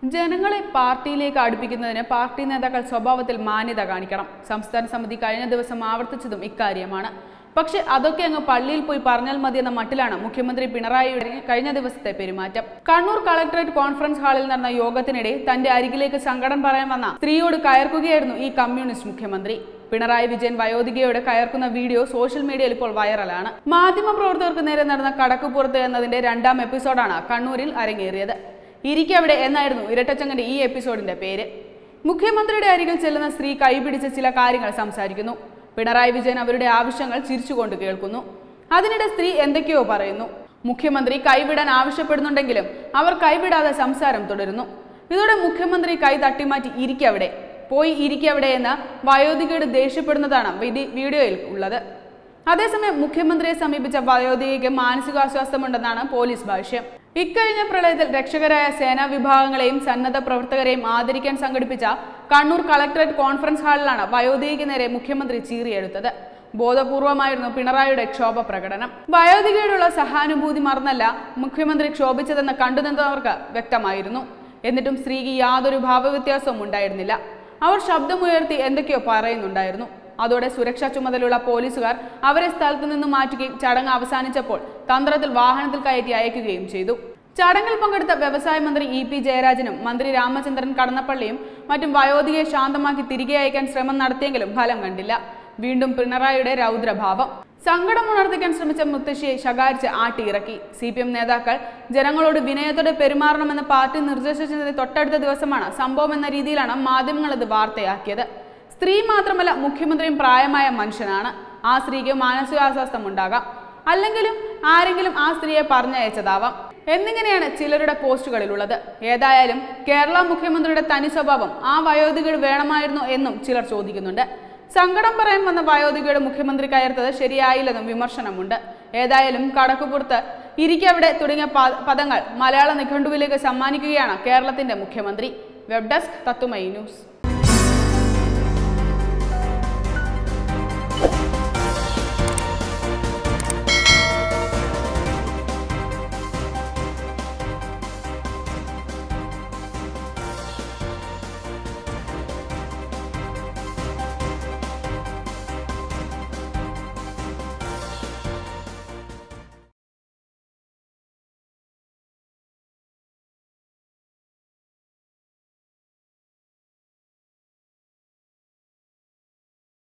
ജനങ്ങളെ പാർട്ടിയിലേക്ക് അടുപ്പിക്കുന്നതിന് പാർട്ടി നേതാക്കൾ സ്വഭാവത്തിൽ മാന്യത കാണിക്കണം സംസ്ഥാന സമിതി കഴിഞ്ഞ ദിവസം ആവർത്തിച്ചതും ഇക്കാര്യമാണ് പക്ഷെ അതൊക്കെ അങ്ങ് പള്ളിയിൽ പോയി പറഞ്ഞാൽ മതി എന്ന മട്ടിലാണ് മുഖ്യമന്ത്രി പിണറായിയുടെ കഴിഞ്ഞ ദിവസത്തെ പെരുമാറ്റം കണ്ണൂർ കളക്ടറേറ്റ് കോൺഫറൻസ് ഹാളിൽ നടന്ന യോഗത്തിനിടെ തന്റെ അരികിലേക്ക് സങ്കടം പറയാൻ വന്ന സ്ത്രീയോട് കയർക്കുകയായിരുന്നു ഈ കമ്മ്യൂണിസ്റ്റ് മുഖ്യമന്ത്രി പിണറായി വിജയൻ വയോധികയോട് കയർക്കുന്ന വീഡിയോ സോഷ്യൽ മീഡിയയിൽ ഇപ്പോൾ വൈറലാണ് മാധ്യമപ്രവർത്തകർക്ക് നേരെ നടന്ന കടക്കുപുറത്ത് എന്നതിന്റെ രണ്ടാം എപ്പിസോഡാണ് കണ്ണൂരിൽ അരങ്ങേറിയത് ഇരിക്കവിടെ എന്നായിരുന്നു ഇരട്ടച്ചങ്ങന്റെ ഈ എപ്പിസോഡിന്റെ പേര് മുഖ്യമന്ത്രിയുടെ അരികിൽ ചെല്ലുന്ന സ്ത്രീ കൈപിടിച്ച് ചില കാര്യങ്ങൾ സംസാരിക്കുന്നു പിണറായി വിജയൻ അവരുടെ ആവശ്യങ്ങൾ ചിരിച്ചുകൊണ്ട് കേൾക്കുന്നു അതിനിടെ സ്ത്രീ എന്തൊക്കെയോ പറയുന്നു മുഖ്യമന്ത്രി കൈവിടാൻ ആവശ്യപ്പെടുന്നുണ്ടെങ്കിലും അവർ കൈവിടാതെ സംസാരം തുടരുന്നു ഇതോടെ മുഖ്യമന്ത്രി കൈ തട്ടിമാറ്റി ഇരിക്കവിടെ പോയി ഇരിക്കവിടെ എന്ന് വയോധികയോട് ദേഷ്യപ്പെടുന്നതാണ് വിധി- വീഡിയോയിൽ ഉള്ളത് അതേസമയം മുഖ്യമന്ത്രിയെ സമീപിച്ച വയോധികയ്ക്ക് മാനസികാസ്വാസ്ഥമുണ്ടെന്നാണ് പോലീസ് ഭാഷ്യം ഇക്കഴിഞ്ഞ പ്രളയത്തിൽ രക്ഷകരായ സേനാ വിഭാഗങ്ങളെയും സന്നദ്ധ പ്രവർത്തകരെയും ആദരിക്കാൻ സംഘടിപ്പിച്ച കണ്ണൂർ കളക്ടറേറ്റ് കോൺഫറൻസ് ഹാളിലാണ് വയോധികയ്ക്ക് നേരെ മുഖ്യമന്ത്രി ചീറിയെടുത്തത് ബോധപൂർവമായിരുന്നു പിണറായിയുടെ ക്ഷോഭ പ്രകടനം വയോധികയോടുള്ള സഹാനുഭൂതി മറന്നല്ല മുഖ്യമന്ത്രി ക്ഷോഭിച്ചതെന്ന് കണ്ടുനിന്നവർക്ക് വ്യക്തമായിരുന്നു എന്നിട്ടും സ്ത്രീക്ക് യാതൊരു ഭാവവ്യത്യാസവും ഉണ്ടായിരുന്നില്ല അവർ ശബ്ദമുയർത്തി എന്തൊക്കെയോ പറയുന്നുണ്ടായിരുന്നു അതോടെ സുരക്ഷാ ചുമതലയുള്ള പോലീസുകാർ അവരെ സ്ഥലത്തു നിന്ന് മാറ്റുകയും ചടങ്ങ് അവസാനിച്ചപ്പോൾ തന്ത്രത്തിൽ വാഹനത്തിൽ കയറ്റി അയക്കുകയും ചെയ്തു ചടങ്ങിൽ പങ്കെടുത്ത വ്യവസായ മന്ത്രി ഇ പി ജയരാജനും മന്ത്രി രാമചന്ദ്രൻ കടന്നപ്പള്ളിയും മറ്റും വയോധികയെ ശാന്തമാക്കി തിരികെ അയക്കാൻ ശ്രമം നടത്തിയെങ്കിലും ഫലം കണ്ടില്ല വീണ്ടും പിണറായിയുടെ രൗദ്രഭാവം സങ്കടം ഉണർത്തിക്കാൻ ശ്രമിച്ച മുത്തശ്ശിയെ ശകാരിച്ച് ആട്ടിയിറക്കി സി പി എം നേതാക്കൾ ജനങ്ങളോട് വിനയത്തോടെ പെരുമാറണമെന്ന് പാർട്ടി നിർദ്ദേശിച്ചതിന് തൊട്ടടുത്ത ദിവസമാണ് സംഭവം എന്ന രീതിയിലാണ് മാധ്യമങ്ങൾ ഇത് വാർത്തയാക്കിയത് സ്ത്രീ മാത്രമല്ല മുഖ്യമന്ത്രിയും പ്രായമായ മനുഷ്യനാണ് ആ സ്ത്രീക്ക് മാനസികാസ്വാസ്ഥം ഉണ്ടാകാം അല്ലെങ്കിലും ആരെങ്കിലും ആ സ്ത്രീയെ പറഞ്ഞയച്ചതാവാം എന്നിങ്ങനെയാണ് ചിലരുടെ പോസ്റ്റുകളിലുള്ളത് ഏതായാലും കേരള മുഖ്യമന്ത്രിയുടെ തനി സ്വഭാവം ആ വയോധികയോട് വേണമായിരുന്നു എന്നും ചിലർ ചോദിക്കുന്നുണ്ട് സങ്കടം പറയാൻ വന്ന വയോധികയുടെ മുഖ്യമന്ത്രി കയർത്തത് ശരിയായില്ലെന്നും വിമർശനമുണ്ട് ഏതായാലും കടക്കുപുറത്ത് ഇരിക്കവിടെ തുടങ്ങിയ പ- പദങ്ങൾ മലയാള നിഘണ്ടുവിലേക്ക് സമ്മാനിക്കുകയാണ് കേരളത്തിന്റെ മുഖ്യമന്ത്രി വെബ് ഡെസ്ക് തത്തുമൈ ന്യൂസ്